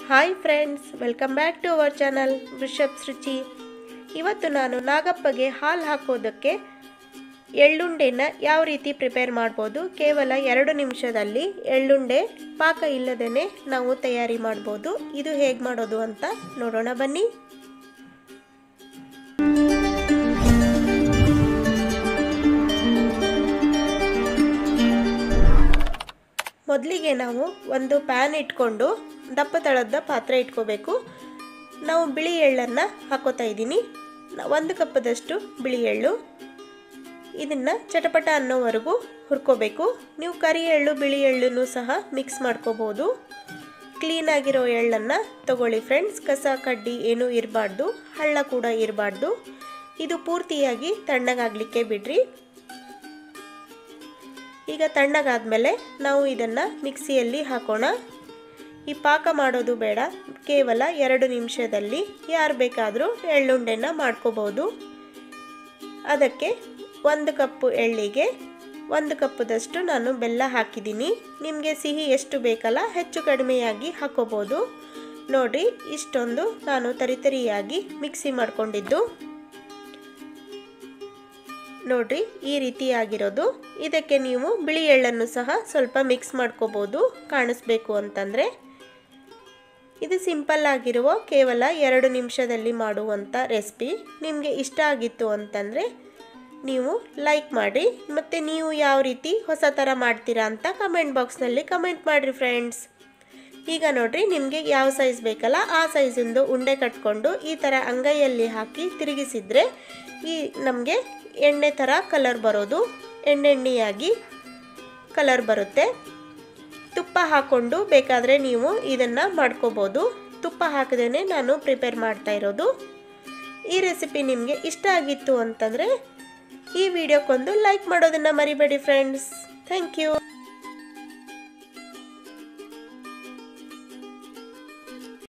hi friends welcome back to our channel Vrishabh Ruchi ಇವತ್ತು ನಾನು ನಾಗಪ್ಪಗೆ ಹಾಲು ಹಾಕೋದಕ್ಕೆ ಎಳ್ಳುಂಡೆನ ಯಾವ ರೀತಿ ಪ್ರಿಪೇರ್ ಮಾಡ್ಬೋದು ಕೇವಲ ಎರಡು ನಿಮಿಷದಲ್ಲಿ ಎಳ್ಳುಂಡೆ ಪಾಕ ಇಲ್ಲದೇ ನಾವು ತಯಾರಿ ಮಾಡ್ಬೋದು ಇದು ಹೇಗೆ ಮಾಡೋದು ಅಂತ ನೋಡೋಣ ಬನ್ನಿ ಮೊದಲಿಗೆ ನಾವು ಒಂದು ಪ್ಯಾನ್ ಇಟ್ಕೊಂಡು ದಪ್ಪ ತಳದ ಪಾತ್ರೆ ಇಟ್ಕೋಬೇಕು ನಾವು ಬಿಳಿ ಎಳ್ಳನ್ನು ಹಾಕೋತಾ ಇದ್ದೀನಿ ಒಂದು ಕಪ್ಪದಷ್ಟು ಬಿಳಿ ಎಳ್ಳು ಇದನ್ನು ಚಟಪಟ ಅನ್ನೋವರೆಗೂ ಹುರ್ಕೋಬೇಕು ನೀವು ಕರಿ ಎಳ್ಳು ಬಿಳಿ ಎಳ್ಳನ್ನು ಸಹ ಮಿಕ್ಸ್ ಮಾಡ್ಕೋಬೋದು ಕ್ಲೀನಾಗಿರೋ ಎಳ್ಳನ್ನು ತಗೊಳ್ಳಿ ಫ್ರೆಂಡ್ಸ್ ಕಸ ಕಡ್ಡಿ ಏನೂ ಇರಬಾರ್ದು ಹಳ್ಳ ಕೂಡ ಇರಬಾರ್ದು ಇದು ಪೂರ್ತಿಯಾಗಿ ತಣ್ಣಗಾಗಲಿಕ್ಕೆ ಬಿಡ್ರಿ ಈಗ ತಣ್ಣಗಾದ್ಮೇಲೆ ನಾವು ಇದನ್ನು ಮಿಕ್ಸಿಯಲ್ಲಿ ಹಾಕೋಣ ಈ ಪಾಕ ಮಾಡೋದು ಬೇಡ ಕೇವಲ ಎರಡು ನಿಮಿಷದಲ್ಲಿ ಯಾರು ಬೇಕಾದರೂ ಎಳ್ಳುಂಡೆನ ಮಾಡ್ಕೋಬೋದು ಅದಕ್ಕೆ ಒಂದು ಕಪ್ಪು ಎಳ್ಳಿಗೆ ಒಂದು ಕಪ್ಪದಷ್ಟು ನಾನು ಬೆಲ್ಲ ಹಾಕಿದ್ದೀನಿ ನಿಮಗೆ ಸಿಹಿ ಎಷ್ಟು ಬೇಕಲ್ಲ ಹೆಚ್ಚು ಕಡಿಮೆಯಾಗಿ ಹಾಕೋಬೋದು ನೋಡಿ ಇಷ್ಟೊಂದು ನಾನು ತರಿತರಿಯಾಗಿ ಮಿಕ್ಸಿ ಮಾಡಿಕೊಂಡಿದ್ದು ನೋಡ್ರಿ ಈ ರೀತಿಯಾಗಿರೋದು ಇದಕ್ಕೆ ನೀವು ಬಿಳಿ ಎಳ್ಳನ್ನು ಸಹ ಸ್ವಲ್ಪ ಮಿಕ್ಸ್ ಮಾಡ್ಕೋಬೋದು ಕಾಣಿಸ್ಬೇಕು ಅಂತಂದರೆ ಇದು ಸಿಂಪಲ್ ಆಗಿರುವ ಕೇವಲ ಎರಡು ನಿಮಿಷದಲ್ಲಿ ಮಾಡುವಂಥ ರೆಸಿಪಿ ನಿಮಗೆ ಇಷ್ಟ ಆಗಿತ್ತು ಅಂತಂದರೆ ನೀವು ಲೈಕ್ ಮಾಡಿ ಮತ್ತು ನೀವು ಯಾವ ರೀತಿ ಹೊಸ ಥರ ಮಾಡ್ತೀರಾ ಅಂತ ಕಮೆಂಟ್ ಬಾಕ್ಸ್ನಲ್ಲಿ ಕಮೆಂಟ್ ಮಾಡಿರಿ ಫ್ರೆಂಡ್ಸ್ ಈಗ ನೋಡ್ರಿ ನಿಮಗೆ ಯಾವ ಸೈಜ್ ಬೇಕಲ್ಲ ಆ ಸೈಜಿಂದು ಉಂಡೆ ಕಟ್ಕೊಂಡು ಈ ಥರ ಅಂಗೈಯಲ್ಲಿ ಹಾಕಿ ತಿರುಗಿಸಿದ್ರೆ ಈ ನಮಗೆ ಎಣ್ಣೆ ಥರ ಕಲರ್ ಬರೋದು ಎಣ್ಣೆಣ್ಣೆಯಾಗಿ ಕಲರ್ ಬರುತ್ತೆ ತುಪ್ಪ ಹಾಕ್ಕೊಂಡು ಬೇಕಾದರೆ ನೀವು ಇದನ್ನು ಮಾಡ್ಕೋಬೋದು ತುಪ್ಪ ಹಾಕದೇ ನಾನು ಪ್ರಿಪೇರ್ ಮಾಡ್ತಾ ಇರೋದು ಈ ರೆಸಿಪಿ ನಿಮಗೆ ಇಷ್ಟ ಆಗಿತ್ತು ಅಂತಂದರೆ ಈ ವಿಡಿಯೋಕ್ಕೊಂದು ಲೈಕ್ ಮಾಡೋದನ್ನು ಮರಿಬೇಡಿ ಫ್ರೆಂಡ್ಸ್ ಥ್ಯಾಂಕ್ ಯು